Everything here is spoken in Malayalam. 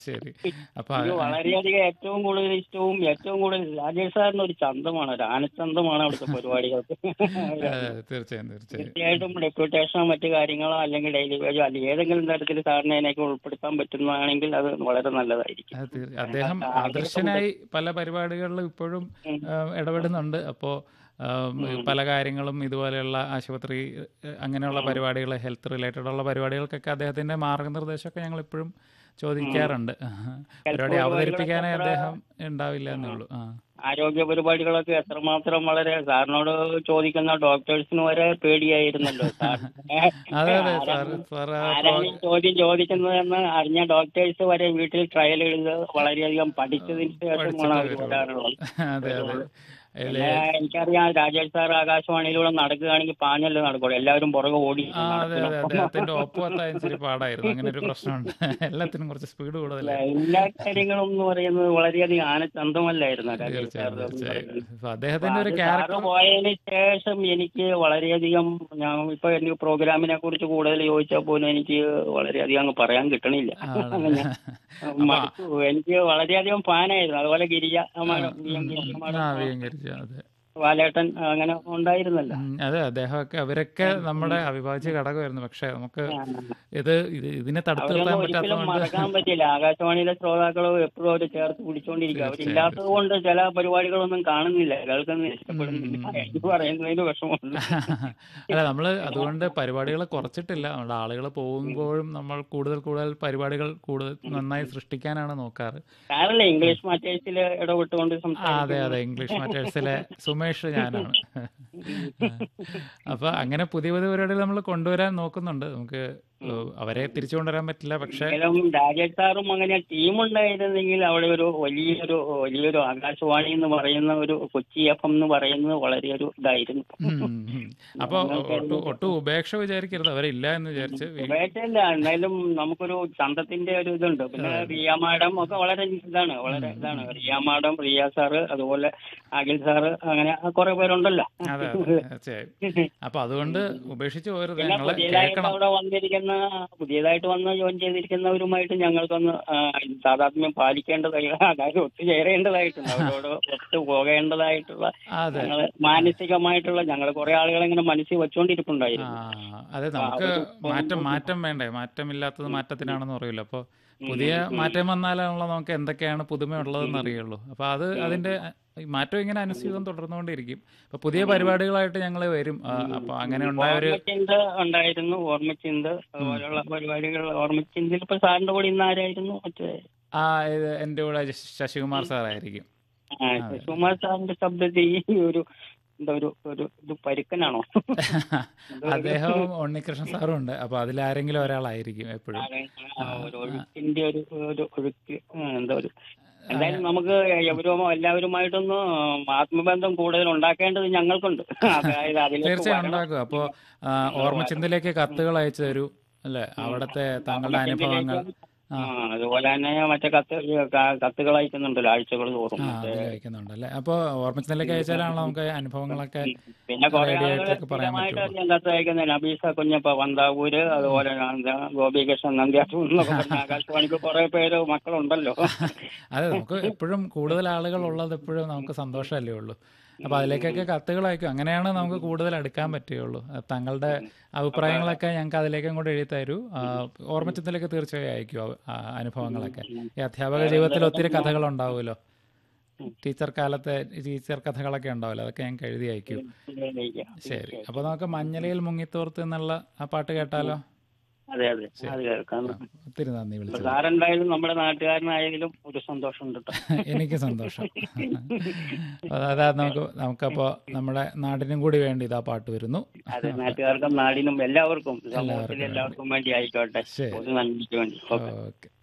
ശരി അപ്പൊ എനിക്ക് വളരെയധികം ഏറ്റവും കൂടുതൽ ഇഷ്ടവും ഏറ്റവും കൂടുതൽ രാജേഷ് സാറിന് ഒരു ചന്തമാണ് ഒരു ആനച്ചന്തമാണ് അവിടുത്തെ പരിപാടികൾക്ക് അതെ, തീർച്ചയായും തീർച്ചയായും തീർച്ചയായിട്ടും ഡെപ്യൂട്ടേഷനോ മറ്റു കാര്യങ്ങളോ അല്ലെങ്കിൽ ഡെയിലി വേജോ അല്ലെങ്കിൽ ഏതെങ്കിലും തരത്തിൽ സാറിനെ അതിനൊക്കെ ഉൾപ്പെടുത്താൻ പറ്റുന്നതാണെങ്കിൽ അത് വളരെ നല്ലതായിരിക്കും അത് തീർ- അദ്ദേഹം ആദർശനായി പല പരിപാടികളിലും ഇപ്പോഴും ആ, ഇടപെടുന്നുണ്ട് അപ്പോൾ പല കാര്യങ്ങളും ഇതുപോലെയുള്ള ആശുപത്രി ആ, അങ്ങനെയുള്ള പരിപാടികൾ ഹെൽത്ത് റിലേറ്റഡ് ഉള്ള പരിപാടികൾക്കൊക്കെ അദ്ദേഹത്തിന്റെ മാർഗനിർദ്ദേശമൊക്കെ ഞങ്ങൾ ഇപ്പോഴും ചോദിക്കാറുണ്ട് പരിപാടി അവതരിപ്പിക്കാനേ അദ്ദേഹം ഉണ്ടാവില്ല എന്നേ ഉള്ളൂ ആ ആരോഗ്യ പരിപാടികളൊക്കെ എത്രമാത്രം വളരെ സാറിനോട് ചോദിക്കുന്ന ഡോക്ടേഴ്സിന് വരെ പേടിയായിരുന്നല്ലോ സാറിനെ അതെ അതെ സാർ സാർ ആ ആരാണ് ഈ ചോദ്യം ചോദിക്കുന്നതെന്ന് അറിഞ്ഞ ഡോക്ടേഴ്സ് വരെ വീട്ടിൽ ട്രയൽ എഴുതി വളരെയധികം പഠിച്ചതിന് ശേഷമാണ് അവർ വരാറുള്ളത് അതെ അതെ പിന്നെ എനിക്കറിയാം രാജേഷ് സാർ ആകാശവാണിയിലൂടെ നടക്കുകയാണെങ്കിൽ പാഞ്ഞല്ലേ നടക്കുള്ളൂ എല്ലാവരും പുറകെ ഓടി ആ അതെ അതെ അദ്ദേഹത്തിന്റെ ഒപ്പത്താൻ ഇച്ചിരി പാടായിരുന്നു അങ്ങനെ ഒരു പ്രശ്നമുണ്ട് എല്ലാത്തിനും കുറച്ച് സ്പീഡ് കൂടുതലായിരുന്നു എല്ലാ കാര്യങ്ങളും എന്ന് പറയുന്നത് വളരെയധികം ആനച്ചന്തമല്ലായിരുന്നു രാജേഷ് തീർച്ചയായും സാർ തീർച്ചയായും അപ്പൊ അദ്ദേഹത്തിന്റെ ഒരു സാറ് ക്യാരക്ടർ പോയതിന് ശേഷം എനിക്ക് വളരെയധികം ഞാൻ ഇപ്പൊ എനിക്ക് പ്രോഗ്രാമിനെ കുറിച്ച് കൂടുതൽ ചോദിച്ചാൽ പോലും എനിക്ക് വളരെയധികം അങ്ങ് പറയാൻ കിട്ടണില്ല അങ്ങനെ മടുത്തു. എനിക്ക് വളരെയധികം ഫാനായിരുന്നു അതുപോലെ Girija madam, V M Girija madam, ആ വീകരിച്ചു അതെ ബാലേട്ടൻ അങ്ങനെ ഉണ്ടായിരുന്നല്ലോ ഉം, അതെ അദ്ദേഹമൊക്കെ അവരൊക്കെ നമ്മുടെ അവിഭാജ്യ ഘടകമായിരുന്നു പക്ഷെ നമുക്ക് ഇത് ഇത് ഇതിനെ തടുത്തു നിർത്താൻ അവരൊന്നും ഒരിക്കലും പറ്റാത്തതുകൊണ്ട് മറക്കാൻ പറ്റില്ല ആകാശവാണിയിലെ ശ്രോതാക്കളും എപ്പോഴും അവർ ചേർത്ത് പിടിച്ചോണ്ടിരിക്കും അവരില്ലാത്തത് കൊണ്ട് ചില പരിപാടികളൊന്നും കാണുന്നില്ല കേൾക്കുന്നില്ല ഇഷ്ടപ്പെടുന്നില്ല എനിക്ക് പറയുന്നതിന് വിഷമമുണ്ട് അല്ല നമ്മള് അതുകൊണ്ട് പരിപാടികൾ കുറച്ചിട്ടില്ല നമ്മുടെ ആളുകൾ പോകുമ്പോഴും നമ്മൾ കൂടുതൽ കൂടുതൽ പരിപാടികൾ കൂടുതൽ നന്നായി സൃഷ്ടിക്കാനാണ് നോക്കാറ് സാറല്ലേ ഇംഗ്ലീഷ് മാറ്റേഴ്സിൽ ഇടപെട്ടുകൊണ്ട് ആ, സംസാരിക്കും അതെ അതെ ഇംഗ്ലീഷ് മാറ്റേഴ്സിലെ സുമേഷ് ഞാനാണ് അപ്പൊ അങ്ങനെ പുതിയ പുതിയ പരിപാടികൾ നമ്മൾ കൊണ്ടുവരാൻ നോക്കുന്നുണ്ട് നമുക്ക് അവരെ തിരിച്ചു കൊണ്ടുവരാൻ പറ്റില്ല പക്ഷെ എങ്കിലും രാജേഷ് സാറും അങ്ങനെ ടീം ഉണ്ടായിരുന്നെങ്കിൽ അവിടെ ഒരു വലിയൊരു വലിയൊരു ആകാശവാണി എന്ന് പറയുന്ന ഒരു കൊച്ചി എഫ് എം എന്ന് പറയുന്നത് വളരെ ഒരു ഇതായിരുന്നു ഉം, ഉം. അപ്പൊ ഒട്ടും ഒട്ടും ഉപേക്ഷ വിചാരിക്കരുത് അവരില്ല എന്ന് വിചാരിച്ച് വീ- ഉപേക്ഷയില്ല എന്തായാലും നമുക്കൊരു ചന്തത്തിന്റെ ഒരു ഇതുണ്ട് പിന്നെ റിയ മാഡം ഒക്കെ വളരെ ഇതാണ് വളരെ ഇതാണ് റിയ മാഡം റിയ സാറ് അതുപോലെ അഖിൽ സാറ് അങ്ങനെ കുറെ പേരുണ്ടല്ലോ അതെ അതെ തീർച്ചയായും അപ്പൊ അതുകൊണ്ട് ഉപേക്ഷിച്ച് പോരുത് പിന്നെ ഞങ്ങളെ പുതിയതായിട്ട് കേൾക്കണം അവിടെ വന്നിരിക്കുന്ന പുതിയതായിട്ട് വന്ന് ജോയിൻ ചെയ്തിരിക്കുന്നവരുമായിട്ട് ഞങ്ങൾക്കൊന്ന് ആ, താതാത്മ്യം പാലിക്കേണ്ടതായി അതായത് ഒത്തുചേരേണ്ടതായിട്ടുണ്ട് അവരോട് ഒത്തു പോകേണ്ടതായിട്ടുള്ള അതെ ഞങ്ങള് മാനസികമായിട്ടുള്ള ഞങ്ങൾ കുറെ ആളുകളെ ഇങ്ങനെ മനസ്സിൽ ആ വെച്ചുകൊണ്ടിരിപ്പുണ്ടായിരുന്നു അതെ നമുക്ക് മാറ്റം മാറ്റം വേണ്ടേ മാറ്റമില്ലാത്തത് മാറ്റത്തിനാണെന്ന് പറയുമല്ലോ അപ്പോൾ പുതിയ മാറ്റം വന്നാലാണല്ലോ നമുക്ക് എന്തൊക്കെയാണ് പുതുമയുള്ളതെന്ന് അറിയുള്ളൂ അപ്പൊ അത് അതിന്റെ ഈ മാറ്റം ഇങ്ങനെ അനുസൃതം തുടർന്നുകൊണ്ടിരിക്കും അപ്പൊ പുതിയ പരിപാടികളായിട്ട് ഞങ്ങൾ വരും ആ, അപ്പൊ അങ്ങനെ ഉണ്ടായ ഒരു ഓർമ്മച്ചിന്ത ഉണ്ടായിരുന്നു ഓർമ്മച്ചിന്ത അതുപോലെയുള്ള പരിപാടികൾ ഓർമ്മച്ചിന്തയിൽ ഇപ്പൊ സാറിന്റെ കൂടെ ഇന്ന് ആരായിരുന്നു മറ്റേ ആ ഇത് എൻ്റെ കൂടെ ശശികുമാർ സാറായിരിക്കും ആ, സുകുമാർ സാറിന്റെ ശബ്ദത്തിൽ ഈ ഒരു എന്താ ഒരു ഒരു ഇത് പരുക്കനാണോ അദ്ദേഹം ഉണ്ണികൃഷ്ണൻ സാറും ഉണ്ട് അപ്പൊ അതിലാരെങ്കിലും ഒരാളായിരിക്കും എപ്പോഴും ആ, ഒരു ഒഴുക്കിന്റെ ഒരു ഒരു ഒഴുക്ക് ആ, എന്താ ഒരു എന്തായാലും നമുക്ക് എവരും എല്ലാവരുമായിട്ടൊന്ന് ആത്മബന്ധം കൂടുതൽ ഉണ്ടാക്കേണ്ടത് ഞങ്ങൾക്കുണ്ട് അതായത് അതിലേക്ക് തീർച്ചയായും വരണം. ഉണ്ടാക്കും അപ്പോൾ ഓർമ്മച്ചിന്തയിലേക്ക് കത്തുകൾ അയച്ചു തരൂ അല്ലെ അവിടുത്തെ താങ്കളുടെ അനുഭവങ്ങൾ ആ അതുപോലെ തന്നെ മറ്റേ കത്ത് ക- കത്തുകൾ അയക്കുന്നുണ്ടല്ലോ ആഴ്ചകൾ തോറും ആ അതിൽ അയക്കുന്നുണ്ട് അല്ലേ അപ്പോൾ ഓർമ്മച്ചിന്തയിലേക്ക് അയച്ചാലാണല്ലോ നമുക്ക് അനുഭവങ്ങളൊക്കെ പിന്നെ കുറെ റേഡിയോ ആളുകൾ ആയിട്ടൊക്കെ പറയാൻ സ്ഥിരമായിട്ട് പറ്റുള്ളൂ ഞാൻ കത്ത് അയക്കുന്ന നബീസ കുഞ്ഞപ്പ വന്താവൂര് അതുപോലെ എന്താ ഗോപികൃഷ്ണൻ നന്ദ്യാട്ടൂർ എന്നൊക്കെ പറഞ്ഞ ആകാശവാണിക്ക് കുറെ പേര് മക്കളുണ്ടല്ലോ അതെ നമുക്ക് എപ്പോഴും കൂടുതൽ ആളുകൾ ഉള്ളത് എപ്പോഴും നമുക്ക് സന്തോഷമല്ലേ ഉള്ളൂ അപ്പൊ അതിലേക്കൊക്കെ കത്തുകൾ അയക്കും അങ്ങനെയാണ് നമുക്ക് കൂടുതൽ അടുക്കാൻ പറ്റുകയുള്ളൂ അത് തങ്ങളുടെ അഭിപ്രായങ്ങളൊക്കെ ഞങ്ങൾക്ക് അതിലേക്ക് അങ്ങോട്ട് എഴുതി തരൂ ആ, ഓർമ്മച്ചത്തിലേക്ക് തീർച്ചയായും അയക്കൂ ആ, ആ, അനുഭവങ്ങളൊക്കെ ഈ അധ്യാപക ജീവിതത്തിൽ ഒത്തിരി കഥകൾ ഉണ്ടാവുമല്ലോ ടീച്ചർ കാലത്തെ ടീച്ചർ കഥകളൊക്കെ ഉണ്ടാവില്ല അതൊക്കെ ഞങ്ങൾക്ക് എഴുതി അയക്കൂ ശരി അപ്പൊ നമുക്ക് മഞ്ഞലയിൽ മുങ്ങിത്തോർത്ത് എന്നുള്ള ആ പാട്ട് കേട്ടാലോ അതെ അതെ അത് കേൾക്കാം ഒത്തിരി നന്ദി വിളിച്ചത് സാറെന്തായാലും നമ്മുടെ നാട്ടുകാരനായെങ്കിലും ഒരു സന്തോഷം ഉണ്ട് കേട്ടോ എനിക്ക് സന്തോഷം അതാ നമുക്ക് നമുക്കപ്പോ നമ്മുടെ നാടിനും കൂടി വേണ്ടി ഇതാ പാട്ട് വരുന്നു അതെ നാട്ടുകാർക്കും നാടിനും എല്ലാവർക്കും സമൂഹത്തിൽ എല്ലാവർക്കും വേണ്ടി ആയിക്കോട്ടെ ശരി. ഒരു നന്ദിക്ക് വേണ്ടി ഓക്കെ ഓക്കെ